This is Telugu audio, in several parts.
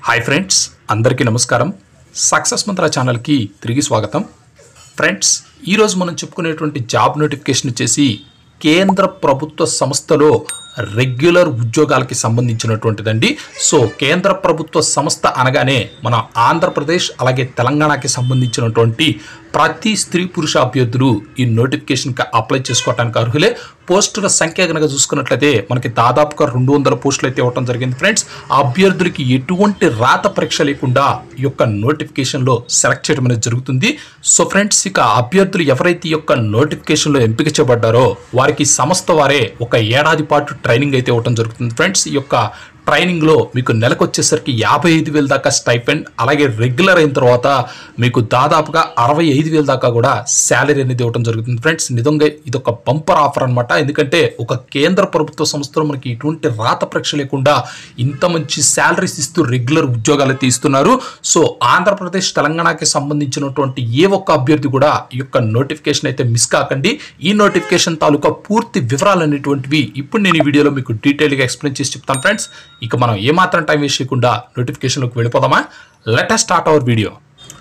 హాయ్ ఫ్రెండ్స్ అందరికీ నమస్కారం సక్సెస్ మంత్ర ఛానల్కి తిరిగి స్వాగతం ఫ్రెండ్స్ ఈరోజు మనం చెప్పుకునేటువంటి జాబ్ నోటిఫికేషన్ వచ్చేసి కేంద్ర ప్రభుత్వ సంస్థలో రెగ్యులర్ ఉద్యోగాలకి సంబంధించినటువంటిదండి సో కేంద్ర ప్రభుత్వ సంస్థ అనగానే మన ఆంధ్రప్రదేశ్ అలాగే తెలంగాణకి సంబంధించినటువంటి ప్రతి స్త్రీ పురుష అభ్యర్థులు ఈ నోటిఫికేషన్కి అప్లై చేసుకోవడానికి అర్హులే పోస్టుల సంఖ్య కనుక చూసుకున్నట్లయితే మనకి దాదాపుగా రెండు వందల పోస్టులు అయితే ఇవ్వడం జరిగింది ఫ్రెండ్స్ ఆ అభ్యర్థులకి ఎటువంటి రాత పరీక్ష లేకుండా ఈ యొక్క నోటిఫికేషన్లో సెలెక్ట్ చేయడం అనేది జరుగుతుంది సో ఫ్రెండ్స్ ఇక అభ్యర్థులు ఎవరైతే ఈ యొక్క నోటిఫికేషన్లో ఎంపిక చేయబడ్డారో వారికి సంస్థ వారే ఒక ఏడాది పాటు ట్రైనింగ్ అయితే ఇవ్వడం జరుగుతుంది ఫ్రెండ్స్ ఈ యొక్క ట్రైనింగ్లో మీకు నెలకు వచ్చేసరికి యాభై ఐదు వేల దాకా స్టైపెండ్ అలాగే రెగ్యులర్ అయిన తర్వాత మీకు దాదాపుగా అరవై ఐదు వేల దాకా కూడా శాలరీ అనేది ఇవ్వడం జరుగుతుంది ఫ్రెండ్స్ నిజంగా ఇది ఒక బంపర్ ఆఫర్ అనమాట ఎందుకంటే ఒక కేంద్ర ప్రభుత్వ సంస్థలో మనకి ఇటువంటి రాత పరీక్ష లేకుండా ఇంత మంచి శాలరీస్ ఇస్తూ రెగ్యులర్ ఉద్యోగాలు అయితే ఇస్తున్నారు సో ఆంధ్రప్రదేశ్ తెలంగాణకి సంబంధించినటువంటి ఏ ఒక్క అభ్యర్థి కూడా ఈ యొక్క నోటిఫికేషన్ అయితే మిస్ కాకండి ఈ నోటిఫికేషన్ తాలూకా పూర్తి వివరాలు అనేటువంటివి ఇప్పుడు నేను ఈ వీడియోలో మీకు డీటెయిల్గా ఎక్స్ప్లెయిన్ చేసి చెప్తాను ఫ్రెండ్స్ ఇక మనం ఏమాత్రం టైం వేస్ట్ చేయకుండా నోటిఫికేషన్లోకి వెళ్ళిపోదామా let start our video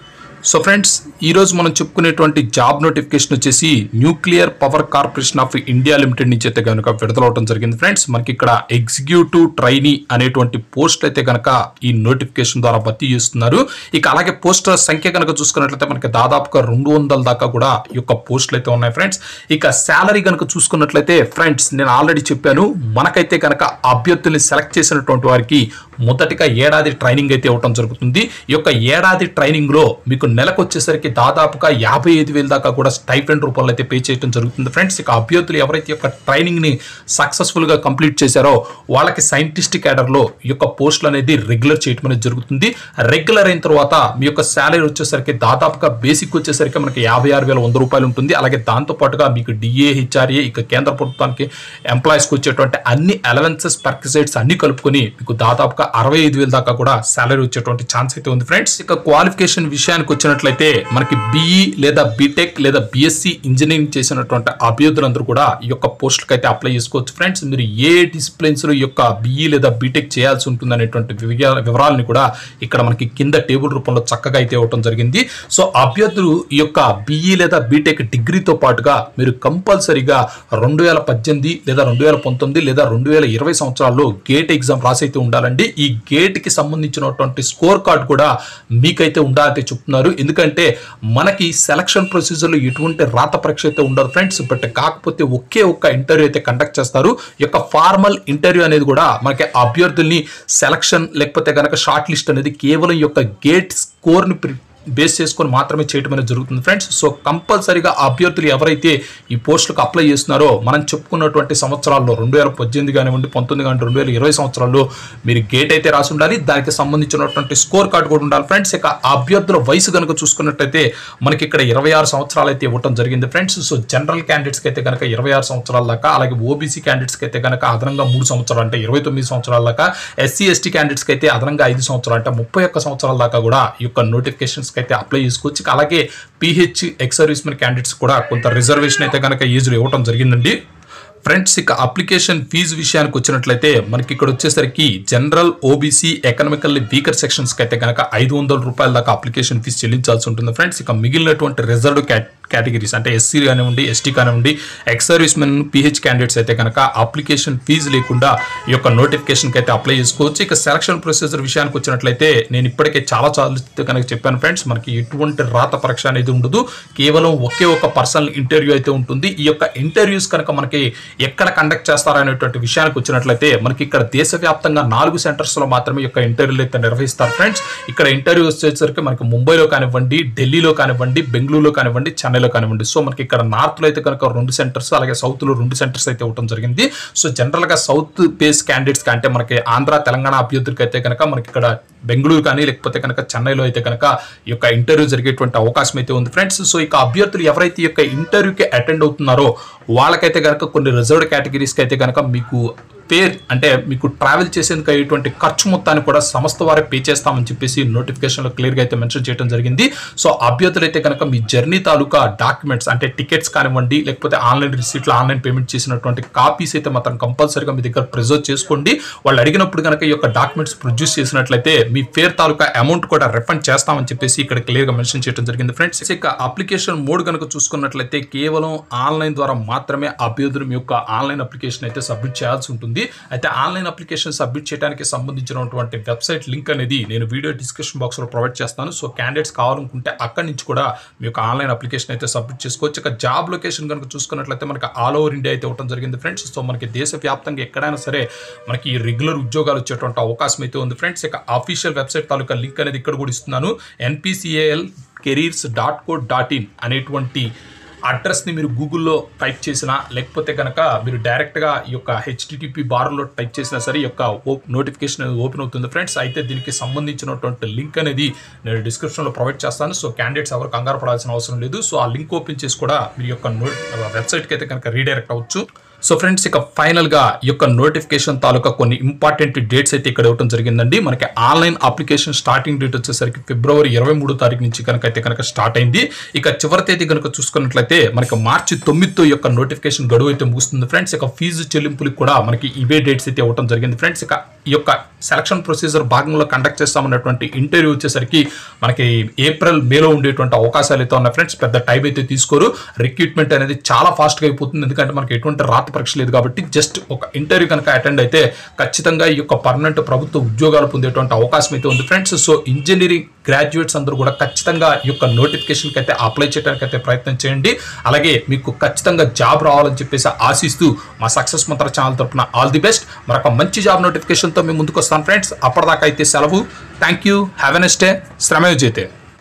so friends ఈరోజు మనం చెప్పుకునేటువంటి జాబ్ నోటిఫికేషన్ వచ్చేసి nuclear power corporation of India limited నుంచి అయితే కనుక విడుదలవడం జరిగింది ఫ్రెండ్స్ మనకి ఇక్కడ ఎగ్జిక్యూటివ్ ట్రైనీ అనేటువంటి పోస్ట్ అయితే కనుక ఈ నోటిఫికేషన్ ద్వారా భర్తీ చేస్తున్నారు ఇక అలాగే పోస్టర్ సంఖ్య కనుక చూసుకున్నట్లయితే మనకి దాదాపుగా రెండు వందల దాకా కూడా ఈ యొక్క పోస్టులు అయితే ఉన్నాయి ఫ్రెండ్స్ ఇక శాలరీ కనుక చూసుకున్నట్లయితే ఫ్రెండ్స్ నేను ఆల్రెడీ చెప్పాను మనకైతే కనుక అభ్యర్థుల్ని సెలెక్ట్ చేసినటువంటి వారికి మొదటిగా ఏడాది ట్రైనింగ్ అయితే ఇవ్వడం జరుగుతుంది ఈ యొక్క ఏడాది ట్రైనింగ్ లో మీకు నెలకు వచ్చేసరికి దాదాపుగా యాభై ఐదు వేల దాకా కూడా స్టైఫెండ్ రూపంలో అయితే పే చేయడం జరుగుతుంది ఫ్రెండ్స్ ఇక అభ్యర్థులు ఎవరైతే ఈ యొక్క ట్రైనింగ్ ని సక్సెస్ఫుల్ గా కంప్లీట్ చేశారో వాళ్ళకి సైంటిస్ట్ క్యాడర్ లో ఈ యొక్క పోస్టులు అనేది రెగ్యులర్ చేయడం అనేది జరుగుతుంది రెగ్యులర్ అయిన తర్వాత మీ యొక్క శాలరీ వచ్చేసరికి దాదాపుగా బేసిక్ వచ్చేసరికి మనకి యాభై ఆరు వేల వంద రూపాయలు ఉంటుంది అలాగే దాంతో పాటుగా మీకు డిఏ హెచ్ఆర్ఏ ఇక కేంద్ర ప్రభుత్వానికి ఎంప్లాయీస్కి వచ్చేటువంటి అన్ని అలవెన్సెస్ పర్కిసైడ్స్ అన్ని కలుపుకొని మీకు దాదాపుగా అరవై ఐదు వేల దాకా కూడా శాలరీ వచ్చేటువంటి ఛాన్స్ అయితే ఉంది ఫ్రెండ్స్ ఇక క్వాలిఫికేషన్ విషయానికి వచ్చినట్లయితే మనకి బీఈ లేదా బీటెక్ లేదా బిఎస్సి ఇంజనీరింగ్ చేసినటువంటి అభ్యర్థులందరూ కూడా ఈ యొక్క పోస్టులకు అయితే అప్లై చేసుకోవచ్చు ఫ్రెండ్స్ మీరు ఏ డిసిప్లిన్స్ లో ఈ యొక్క బీఈ లేదా బీటెక్ చేయాల్సి ఉంటుంది అనేటువంటి వివరా- వివరాలని కూడా ఇక్కడ మనకి కింద టేబుల్ రూపంలో చక్కగా అయితే ఇవ్వడం జరిగింది సో అభ్యర్థులు ఈ యొక్క బీఈ లేదా బీటెక్ డిగ్రీతో పాటుగా మీరు కంపల్సరీగా రెండు వేల పద్దెనిమిది లేదా రెండు వేల పంతొమ్మిది లేదా రెండు వేల ఇరవై సంవత్సరాల్లో గేట్ ఎగ్జామ్ రాసి అయితే ఉండాలండి ఈ గేట్ కి సంబంధించినటువంటి స్కోర్ కార్డ్ కూడా మీకైతే ఉండాలని చెప్తున్నారు ఎందుకంటే మనకి సెలక్షన్ ప్రొసీజర్ లో ఎటువంటి రాత పరీక్ష అయితే ఉండదు ఫ్రెండ్స్ బట్ కాకపోతే ఒకే ఒక్క ఇంటర్వ్యూ అయితే కండక్ట్ చేస్తారు ఈ యొక్క ఫార్మల్ ఇంటర్వ్యూ అనేది కూడా మనకి అభ్యర్థుల్ని సెలక్షన్ లేకపోతే కనుక షార్ట్ లిస్ట్ అనేది కేవలం ఈ యొక్క గేట్ స్కోర్ ని బేస్ చేసుకొని మాత్రమే చేయడం అనేది జరుగుతుంది ఫ్రెండ్స్ సో కంపల్సరీగా అభ్యర్థులు ఎవరైతే ఈ పోస్టులకు అప్లై చేస్తున్నారో మనం చెప్పుకున్నటువంటి సంవత్సరాల్లో రెండు వేల పద్దెనిమిది కానివ్వండి పంతొమ్మిది కానివ్వండి రెండు వేల ఇరవై సంవత్సరాల్లో మీరు గేట్ అయితే రాసి ఉండాలి దానికి సంబంధించినటువంటి స్కోర్ కార్డు కూడా ఉండాలి ఫ్రెండ్స్ ఇక అభ్యర్థుల వయసు కనుక చూసుకున్నట్టయితే మనకి ఇక్కడ ఇరవై ఆరు సంవత్సరాలు అయితే ఇవ్వడం జరిగింది ఫ్రెండ్స్ సో జనరల్ క్యాండిడేట్స్కి అయితే కనుక ఇరవై ఆరు సంవత్సరాల దాకా అలాగే ఓబీసీ క్యాండిడేట్స్కి అయితే కనుక అదనంగా మూడు సంవత్సరాలు అంటే ఇరవై తొమ్మిది సంవత్సరాల దాకా ఎస్సీ ఎస్టీ క్యాండిడేట్స్కి అయితే అదనంగా ఐదు సంవత్సరాలు అంటే ముప్పై ఒక్క సంవత్సరాల దాకా కూడా ఈ యొక్క నోటిఫికేషన్స్కి అయితే అప్లై చేసుకోవచ్చు ఇక అలాగే పిహెచ్ ఎక్స్ సర్వీస్మెన్ క్యాండిడేట్స్ కూడా కొంత రిజర్వేషన్ అయితే కనుక ఏజ్లో ఇవ్వడం జరిగిందండి ఫ్రెండ్స్ ఇక అప్లికేషన్ ఫీజు విషయానికి వచ్చినట్లయితే మనకి ఇక్కడ వచ్చేసరికి జనరల్ ఓబీసీ ఎకనామికల్లీ వీకర్ సెక్షన్స్కి అయితే కనుక ఐదు వందల రూపాయల దాకా అప్లికేషన్ ఫీజు చెల్లించాల్సి ఉంటుంది ఫ్రెండ్స్ ఇక మిగిలినటువంటి రిజర్వ్డ్ కేటగిరీస్ అంటే ఎస్సీ కానివ్వండి ఎస్టీ కానివ్వండి ex servicemen PH candidates అయితే కనుక అప్లికేషన్ ఫీజు లేకుండా ఈ యొక్క నోటిఫికేషన్కి అయితే అప్లై చేసుకోవచ్చు ఇక సెలక్షన్ ప్రొసీజర్ విషయానికి వచ్చినట్లయితే నేను ఇప్పటికే చాలా చాలా కనుక చెప్పాను ఫ్రెండ్స్ మనకి ఎటువంటి రాత పరీక్ష అనేది ఉండదు కేవలం ఒకే ఒక పర్సనల్ ఇంటర్వ్యూ అయితే ఉంటుంది ఈ యొక్క ఇంటర్వ్యూస్ కనుక మనకి ఎక్కడ కండక్ట్ చేస్తారు అనేటువంటి విషయానికి వచ్చినట్లయితే మనకి ఇక్కడ దేశవ్యాప్తంగా నాలుగు సెంటర్స్ లో మాత్రమే ఈ యొక్క ఇంటర్వ్యూలు అయితే నిర్వహిస్తారు ఫ్రెండ్స్ ఇక్కడ ఇంటర్వ్యూ వచ్చేసరికి మనకి ముంబైలో కానివ్వండి ఢిల్లీలో కానివ్వండి బెంగళూరులో కానివ్వండి చెన్నైలో కానివ్వండి సో మనకి ఇక్కడ నార్త్ లో అయితే కనుక రెండు సెంటర్స్ అలాగే సౌత్ లో రెండు సెంటర్స్ అయితే ఇవ్వడం జరిగింది సో జనరల్ గా సౌత్ బేస్ క్యాండిడేట్స్ అంటే మనకి ఆంధ్ర తెలంగాణ అభ్యర్థులకి అయితే కనుక మనకి ఇక్కడ బెంగళూరు కానీ లేకపోతే కనుక చెన్నైలో అయితే కనుక ఈ యొక్క ఇంటర్వ్యూ జరిగేటువంటి అవకాశం అయితే ఉంది ఫ్రెండ్స్ సో ఇక అభ్యర్థులు ఎవరైతే ఈ యొక్క ఇంటర్వ్యూకి అటెండ్ అవుతున్నారో వాళ్ళకైతే కనుక కొన్ని రిజర్వ్డ్ కేటగిరీస్కి అయితే కనుక మీకు ఫేర్ అంటే మీకు ట్రావెల్ చేసేందుకు అయ్యేటువంటి ఖర్చు మొత్తాన్ని కూడా సంస్థ వారే పే చేస్తామని చెప్పేసి నోటిఫికేషన్లో క్లియర్గా అయితే మెన్షన్ చేయడం జరిగింది సో అభ్యర్థులు అయితే కనుక మీ జర్నీ తాలూకా డాక్యుమెంట్స్ అంటే టికెట్స్ కానివ్వండి లేకపోతే ఆన్లైన్ రిసీట్లు ఆన్లైన్ పేమెంట్ చేసినటువంటి కాపీస్ అయితే మాత్రం కంపల్సరీగా మీ దగ్గర ప్రిజర్వ్ చేసుకోండి వాళ్ళు అడిగినప్పుడు కనుక ఈ యొక్క డాక్యుమెంట్స్ ప్రొడ్యూస్ చేసినట్లయితే మీ ఫేర్ తాలూకా అమౌంట్ కూడా రిఫండ్ చేస్తామని చెప్పేసి ఇక్కడ క్లియర్గా మెన్షన్ చేయడం జరిగింది ఫ్రెండ్స్ ఇక అప్లికేషన్ మోడ్ కనుక చూసుకున్నట్లయితే కేవలం ఆన్లైన్ ద్వారా మాత్రమే అభ్యర్థులు మీ యొక్క ఆన్లైన్ అప్లికేషన్ అయితే సబ్మిట్ చేయాల్సి ఉంటుంది అయితే ఆన్లైన్ అప్లికేషన్ సబ్మిట్ చేయడానికి సంబంధించినటువంటి వెబ్సైట్ లింక్ అనేది నేను వీడియో డిస్క్రిప్షన్ బాక్స్లో ప్రొవైడ్ చేస్తాను సో క్యాండిడేట్స్ కావాలనుకుంటే అక్కడి నుంచి కూడా మీ యొక్క ఆన్లైన్ అప్లికేషన్ అయితే సబ్మిట్ చేసుకోవచ్చు ఇక జాబ్ లొకేషన్ కనుక చూసుకున్నట్లయితే మనకి ఆల్ ఓవర్ ఇండియా అయితే ఇవ్వడం జరిగింది ఫ్రెండ్స్ సో మనకి దేశవ్యాప్తంగా ఎక్కడైనా సరే మనకి రెగ్యులర్ ఉద్యోగాలు వచ్చేటువంటి అవకాశం అయితే ఉంది ఫ్రెండ్స్ ఇక అఫీషియల్ వెబ్సైట్ తాలూకా లింక్ అనేది ఇక్కడ కూడా ఇస్తున్నాను NPCIL careers dot co dot in అనేటువంటి అడ్రస్ని మీరు గూగుల్లో టైప్ చేసినా లేకపోతే కనుక మీరు డైరెక్ట్గా ఈ యొక్క హెచ్టిటిపి బార్లో టైప్ చేసినా సరే ఈ యొక్క నోటిఫికేషన్ అనేది ఓపెన్ అవుతుంది ఫ్రెండ్స్ అయితే దీనికి సంబంధించినటువంటి లింక్ అనేది నేను డిస్క్రిప్షన్లో ప్రొవైడ్ చేస్తాను సో క్యాండిడేట్స్ ఎవరు కంగారు పడాల్సిన అవసరం లేదు సో ఆ లింక్ ఓపెన్ చేసి కూడా మీరు యొక్క నో వెబ్సైట్కి అయితే కనుక రీడైరెక్ట్ అవ్వచ్చు సో ఫ్రెండ్స్ ఇక ఫైనల్గా ఈ యొక్క నోటిఫికేషన్ తాలూకా కొన్ని ఇంపార్టెంట్ డేట్స్ అయితే ఇక్కడ ఇవ్వడం జరిగిందండి మనకి ఆన్లైన్ అప్లికేషన్ స్టార్టింగ్ డేట్ వచ్చేసరికి ఫిబ్రవరి ఇరవై మూడో తారీఖు నుంచి కనుక అయితే కనుక స్టార్ట్ అయింది ఇక చివరి తేదీ కనుక చూసుకున్నట్లయితే మనకి మార్చి తొమ్మిదితో ఈ యొక్క నోటిఫికేషన్ గడువు అయితే ముగుస్తుంది ఫ్రెండ్స్ ఇక ఫీజు చెల్లింపులకు కూడా మనకి ఇవే డేట్స్ అయితే ఇవ్వడం జరిగింది ఫ్రెండ్స్ ఇక ఈ యొక్క సెలక్షన్ ప్రొసీజర్ భాగంలో కండక్ట్ చేస్తామన్నటువంటి ఇంటర్వ్యూ వచ్చేసరికి మనకి ఏప్రిల్ మేలో ఉండేటువంటి అవకాశాలు అయితే ఉన్నాయి ఫ్రెండ్స్ పెద్ద టైం అయితే తీసుకోరు రిక్రూట్మెంట్ అనేది చాలా ఫాస్ట్గా అయిపోతుంది ఎందుకంటే మనకి ఎటువంటి రాత పరీక్ష లేదు కాబట్టి జస్ట్ ఒక ఇంటర్వ్యూ కనుక అటెండ్ అయితే ఖచ్చితంగా ఈ యొక్క పర్మనెంట్ ప్రభుత్వ ఉద్యోగాలు పొందేటువంటి అవకాశం అయితే ఉంది ఫ్రెండ్స్ సో ఇంజనీరింగ్ గ్రాడ్యుయేట్స్ అందరూ కూడా ఖచ్చితంగా ఈ యొక్క నోటిఫికేషన్కి అయితే అప్లై చేయడానికి అయితే ప్రయత్నం చేయండి అలాగే మీకు ఖచ్చితంగా జాబ్ రావాలని చెప్పేసి ఆశిస్తూ మా సక్సెస్ మంత్ర ఛానల్ తరపున ఆల్ ది బెస్ట్ మరొక మంచి జాబ్ నోటిఫికేషన్తో మేము ముందుకు వస్తాను ఫ్రెండ్స్ అప్పటిదాకా అయితే సెలవు thank you have a nice day శ్రమయోజైతే